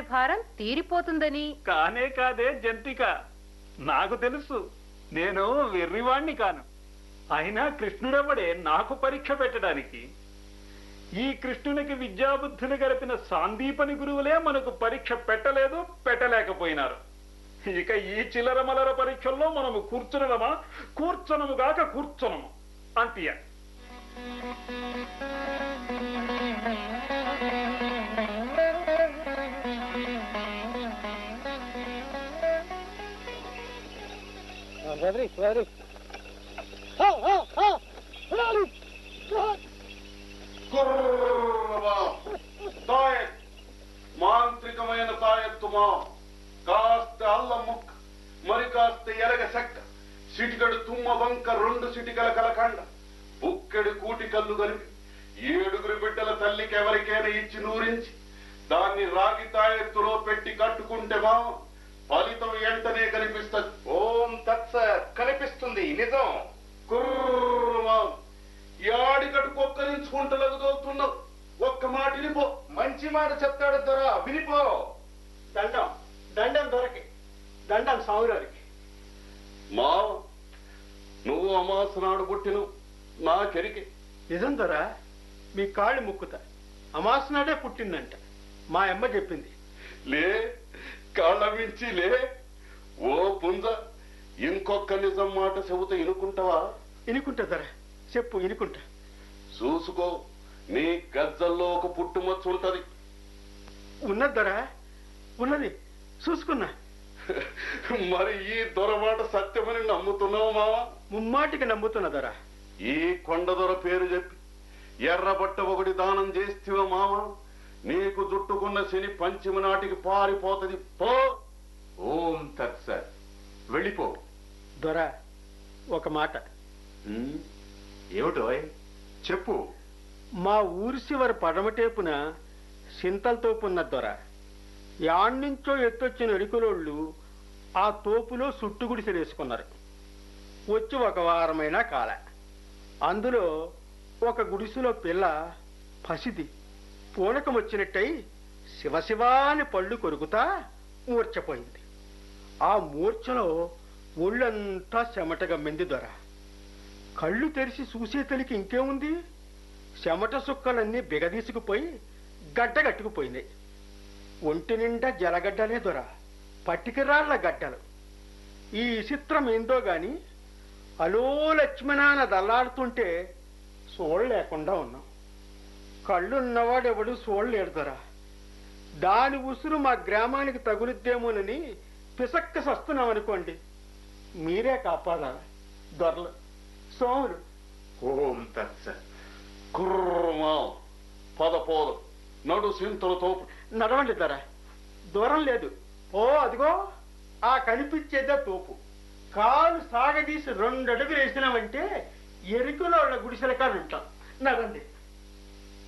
భారం తీరిపోతుందని కానే కాదే జంతిక నాకు తెలుసు నేను వెర్రివాణ్ణి కాను అయినా కృష్ణుడెవడే నాకు పరీక్ష పెట్టడానికి ఈ కృష్ణునికి విద్యాబుద్ధులు గడిపిన సాందీపని గురువులే మనకు పరీక్ష పెట్టలేదు పెట్టలేకపోయినారు ఇక ఈ చిల్లర మలర పరీక్షల్లో మనము కూర్చునడమా కూర్చొనము గాక కూర్చొనము అంతియ కుర్రవా. తాయెత్ మాంత్రికమైన తాయెత్తుమా కాస్త అల్లం ముక్క మరి కాస్త ఎరగ చెక్క సిటికడు తుమ్మ వంక రెండు సిటికల కలకండ బుక్కెడు కూటి కళ్ళు కలిపి ఏడుగురు బిడ్డల తల్లికి ఎవరికైనా ఇచ్చి నూరించి దాన్ని రాగి తాయెత్తులో పెట్టి కట్టుకుంటే మామ ఫలితం వెంటనే కనిపిస్తుంది ఓం తత్స కనిపిస్తుంది నిజం కుర్రమా యాడికడు కొక్కరించుకుంటలకు దోతున్నావు ఒక్క మాట వినిపో మంచి మాట చెప్తాడు దొర వినిపో దండం దండం దొరకి దండం సావురారికి మా నువ్వు అమాస నాడు పుట్టిను నా కెరికి నిజం దొరా మీ కాళ్ళు ముక్కుతా అమాసనాడే పుట్టిందంట మా అమ్మ చెప్పింది లే కాళ్ళ మించి లే ఓ పుంజ ఇంకొక నిజం మాట చెబుతా ఇనుకుంటావా ఇనుకుంటా దొర చెప్పు ఇనుకుంటా చూసుకో నీ గజ్జల్లో ఒక పుట్టుమచ్చ ఉంటది ఉన్నది దొర ఉన్నది చూసుకున్నా మరి ఈ దొరమాట సత్యమని నమ్ముతున్నావు మావా ముమ్మాటికి నమ్ముతున్నా దొర ఈ కొండ దొర పేరు చెప్పి ఎర్రబట్ట ఒకటి దానం చేస్తేవా మామ నీకు జుట్టుకున్న శని పంచమి నాటికి పారిపోతది పో ఓం తత్స వెళ్ళిపో దొర ఒక మాట ఉమ్, ఏమిటో చెప్పు మా ఊరి చివరి పడమటేపున సింతలతోపున్న దొర యాడ్నించో ఎత్తొచ్చిన ఎడుకులోళ్ళు ఆ తోపులో సుట్టుగుడిసెలేసుకున్నారు వచ్చి ఒక వారమైనా కాల అందులో ఒక గుడిసెలో పిల్ల పసిది పూనకం వచ్చినట్టయి శివశివాని పళ్ళు కొరుకుతా మూర్చపోయింది ఆ మూర్ఛలో ఒళ్ళంతా చెమట గమ్మింది దొర కళ్ళు తెరిచి చూసే తలికి ఇంకేముంది చెమట సుక్కలన్నీ బిగదీసుకుపోయి గడ్డ కట్టుకుపోయినాయి ఒంటి నిండా జలగడ్డలే దొర పట్టికరాళ్ల గడ్డలు ఈ చిత్రం ఏందో గాని అలో లక్ష్మణాన దల్లాడుతుంటే చూడలేకుండా ఉన్నాం కళ్ళున్నవాడెవడు చూడలేడు దొర దాని ఉసురు మా గ్రామానికి తగులుద్దేమోనని పిసక్క సస్తున్నాం అనుకోండి మీరే కాపాడాలి దొరలు సోములు ఓం తత్స కుర్రమా పద పోదు నడు సింతలతో నడవండి ధర దూరం లేదు ఓ అదిగో ఆ కనిపించేదే తోపు కాలు సాగదీసి రెండు అడుగులు వేసినామంటే ఎరుకులో గుడిసెల కాడ ఉంటాం నడండి